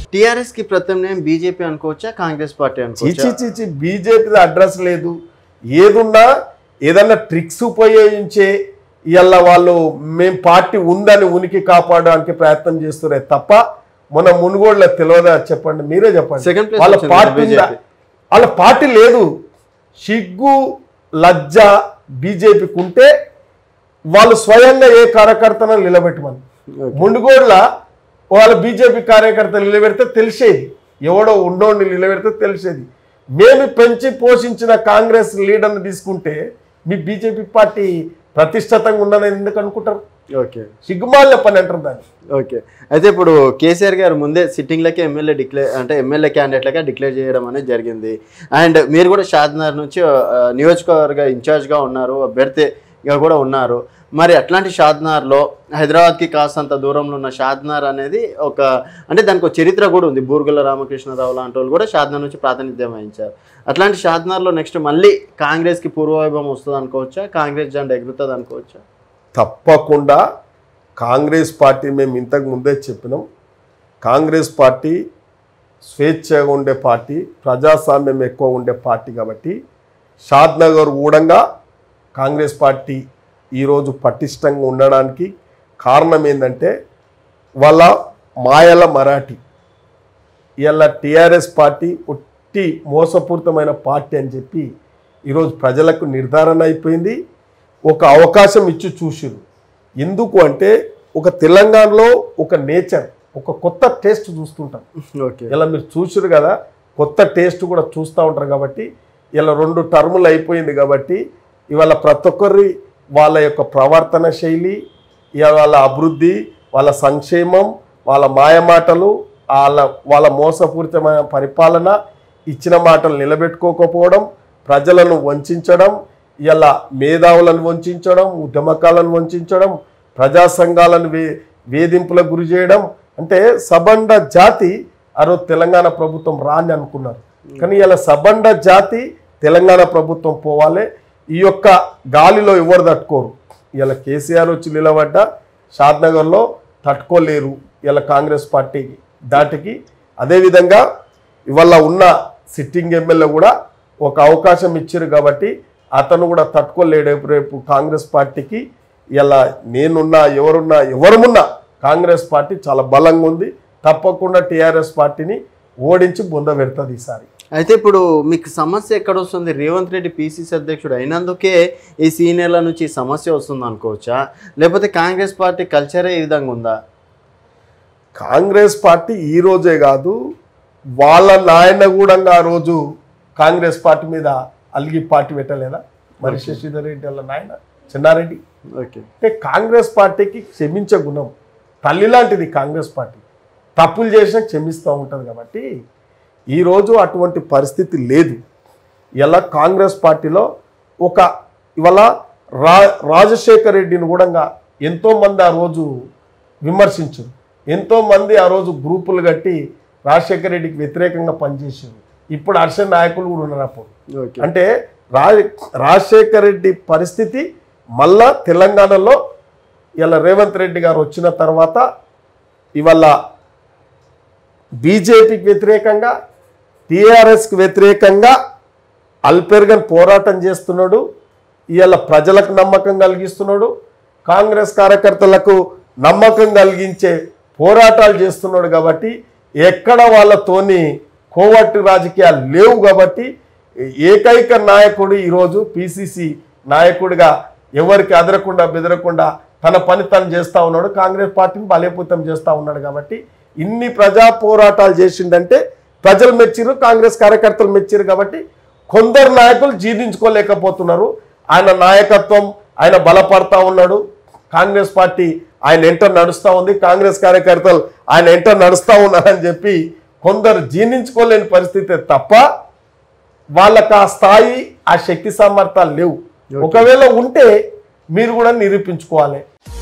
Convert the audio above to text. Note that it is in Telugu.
టిఆర్ఎస్ కి ప్రత్యామ్నాయం బీజేపీ అనుకోవచ్చా కాంగ్రెస్ పార్టీ చీచి అనుకోవచ్చా చీచి బీజేపీ అడ్రస్ లేదు ఏదున్నా ఏదన్నా ట్రిక్స్ ఉపయోగించే ఇవాళ వాళ్ళు మేం పార్టీ ఉందని ఉనికి కాపాడడానికి ప్రయత్నం చేస్తున్నారు తప్ప మన మునుగోడులో తెలియదా చెప్పండి మీరే చెప్పండి Second place వాళ్ళ వచ్చింది పార్టీ ఉందా? BJP. వాళ్ళ పార్టీ లేదు సిగ్గు లజ్జ బీజేపీకి ఉంటే వాళ్ళు స్వయంగా ఏ కార్యకర్తను నిలబెట్టమని ముండుగోడ్ల వాళ్ళ బీజేపీ కార్యకర్తలు నిలబెడితే తెలిసేది ఎవడో ఉండోడిని నిలబెడితే తెలిసేది మేము పెంచి పోషించిన కాంగ్రెస్ లీడర్ని తీసుకుంటే మీ బీజేపీ పార్టీ ప్రతిష్టతంగా ఉన్నదని ఎందుకు అనుకుంటారు ఓకే సిగ్గుమాలిన పని అంటారు దాన్ని ఓకే అయితే ఇప్పుడు కేసీఆర్ గారు ముందే సిట్టింగ్లకే ఎమ్మెల్యే డిక్లేర్ అంటే ఎమ్మెల్యే క్యాండిడేట్లకే డిక్లేర్ చేయడం అనేది జరిగింది అండ్ మీరు కూడా షాద్నగర్ నుంచి ఆ, నియోజకవర్గ ఇన్ఛార్జ్గా ఉన్నారు అభ్యర్థిగా కూడా ఉన్నారు మరి అట్లాంటి షాద్నార్లో హైదరాబాద్కి కాస్తంత దూరంలో ఉన్న షాద్నార్ అనేది ఒక అంటే దానికి ఒక చరిత్ర కూడా ఉంది బూర్గుల రామకృష్ణరావు లాంటి వాళ్ళు కూడా షాద్నార్ నుంచి ప్రాతినిధ్యం వహించారు అట్లాంటి షాద్నార్లో నెక్స్ట్ మళ్ళీ కాంగ్రెస్కి పూర్వవైభవం వస్తుంది అనుకోవచ్చా కాంగ్రెస్ జెండా ఎగురుతుంది అనుకోవచ్చా తప్పకుండా కాంగ్రెస్ పార్టీ మేము ఇంతకు ముందే చెప్పినాం కాంగ్రెస్ పార్టీ స్వేచ్ఛగా ఉండే పార్టీ ప్రజాస్వామ్యం ఎక్కువ ఉండే పార్టీ కాబట్టి షాద్నగర్ ఊడంగా కాంగ్రెస్ పార్టీ ఈరోజు పటిష్టంగా ఉండడానికి కారణం ఏంటంటే వాళ్ళ మాయల మరాఠీ ఇలా టీఆర్ఎస్ పార్టీ ఒట్టి మోసపూరితమైన పార్టీ అని చెప్పి ఈరోజు ప్రజలకు నిర్ధారణ అయిపోయింది ఒక అవకాశం ఇచ్చి చూసిరు ఎందుకు అంటే ఒక తెలంగాణలో ఒక నేచర్ ఒక కొత్త టేస్ట్ చూస్తుంటాం ఓకే ఇలా మీరు చూసిరు కదా కొత్త టేస్ట్ కూడా చూస్తూ ఉంటారు కాబట్టి ఇలా రెండు టర్ములు అయిపోయింది కాబట్టి ఇవాళ ప్రతి ఒక్కరి వాళ్ళ యొక్క ప్రవర్తన శైలి ఇవాళ వాళ్ళ అభివృద్ధి వాళ్ళ సంక్షేమం వాళ్ళ మాయమాటలు వాళ్ళ వాళ్ళ మోసపూరితమైన పరిపాలన ఇచ్చిన మాటలు నిలబెట్టుకోకపోవడం ప్రజలను వంచడం ఇలా మేధావులను వంచడం ఉద్యమకాలను వంచడం ప్రజా సంఘాలను వే వేధింపులకు గురి చేయడం అంటే సబండ జాతి ఆ రోజు తెలంగాణ ప్రభుత్వం రాని అనుకున్నారు కానీ ఇలా సబండ జాతి తెలంగాణ ప్రభుత్వం పోవాలి ఈ యొక్క గాలిలో ఎవరు తట్టుకోరు ఇలా కేసీఆర్ వచ్చి నిలబడ్డ షాద్నగర్లో తట్టుకోలేరు ఇలా కాంగ్రెస్ పార్టీ దాటికి అదేవిధంగా ఇవాళ ఉన్న సిట్టింగ్ ఎమ్మెల్యే కూడా ఒక అవకాశం ఇచ్చారు కాబట్టి అతను కూడా తట్టుకోలేడు రేపు రేపు కాంగ్రెస్ పార్టీకి ఇలా నేనున్నా ఎవరున్నా ఎవరమున్నా కాంగ్రెస్ పార్టీ చాలా బలంగా ఉంది తప్పకుండా టీఆర్ఎస్ పార్టీని ఓడించి బొంద పెడుతుంది ఈసారి అయితే ఇప్పుడు మీకు సమస్య ఎక్కడ వస్తుంది రేవంత్ రెడ్డి పిసిసి అధ్యక్షుడు అయినందుకే ఈ సీనియర్ల నుంచి ఈ సమస్య వస్తుంది అనుకోవచ్చా లేకపోతే కాంగ్రెస్ పార్టీ కల్చరే ఈ విధంగా ఉందా కాంగ్రెస్ పార్టీ ఈ రోజే కాదు వాళ్ళ నాయన కూడా ఆ రోజు కాంగ్రెస్ పార్టీ మీద అలిగి పార్టీ పెట్టలేదా మరి శశిధర్ రెడ్డి వాళ్ళ నాయన చిన్నారెడ్డి ఓకే అంటే కాంగ్రెస్ పార్టీకి క్షమించే గుణం తల్లి లాంటిది కాంగ్రెస్ పార్టీ తప్పులు చేసినా క్షమిస్తూ ఉంటుంది కాబట్టి ఈరోజు అటువంటి పరిస్థితి లేదు ఇలా కాంగ్రెస్ పార్టీలో ఒక ఇవాళ రా రాజశేఖర్ రెడ్డిని కూడా ఎంతోమంది ఆ రోజు విమర్శించారు ఎంతోమంది ఆ రోజు గ్రూపులు కట్టి రాజశేఖర్ రెడ్డికి వ్యతిరేకంగా పనిచేసారు ఇప్పుడు హర్ష నాయకులు కూడా ఉన్నారు అప్పుడు ఓకే అంటే రా రాజశేఖర్ రెడ్డి పరిస్థితి మళ్ళా తెలంగాణలో ఇలా రేవంత్ రెడ్డి గారు వచ్చిన తర్వాత ఇవాళ బీజేపీకి వ్యతిరేకంగా టీఆర్ఎస్కి వ్యతిరేకంగా అల్పెర్గన్ పోరాటం చేస్తున్నాడు ఇవాళ ప్రజలకు నమ్మకం కలిగిస్తున్నాడు కాంగ్రెస్ కార్యకర్తలకు నమ్మకం కలిగించే పోరాటాలు చేస్తున్నాడు కాబట్టి ఎక్కడ వాళ్ళతోని కోవట్టు రాజకీయాలు లేవు కాబట్టి ఏకైక నాయకుడు ఈరోజు పిసిసి నాయకుడిగా ఎవరికి అదరకుండా బెదరకుండా తన పని తను చేస్తూ ఉన్నాడు కాంగ్రెస్ పార్టీని బలోపేతం చేస్తూ ఉన్నాడు కాబట్టి ఇన్ని ప్రజా పోరాటాలు చేసిండంటే ప్రజలు మెచ్చిరు కాంగ్రెస్ కార్యకర్తలు మెచ్చిరు కాబట్టి కొందరు నాయకులు జీర్ణించుకోలేకపోతున్నారు ఆయన నాయకత్వం ఆయన బలపడతా ఉన్నాడు కాంగ్రెస్ పార్టీ ఆయన ఎంట నడుస్తూ ఉంది కాంగ్రెస్ కార్యకర్తలు ఆయన ఎంట నడుస్తూ ఉన్నారని చెప్పి కొందరు జీర్ణించుకోలేని పరిస్థితి తప్ప వాళ్ళకి ఆ స్థాయి ఆ శక్తి సామర్థ్యాలు లేవు ఒకవేళ ఉంటే మీరు కూడా నిరూపించుకోవాలి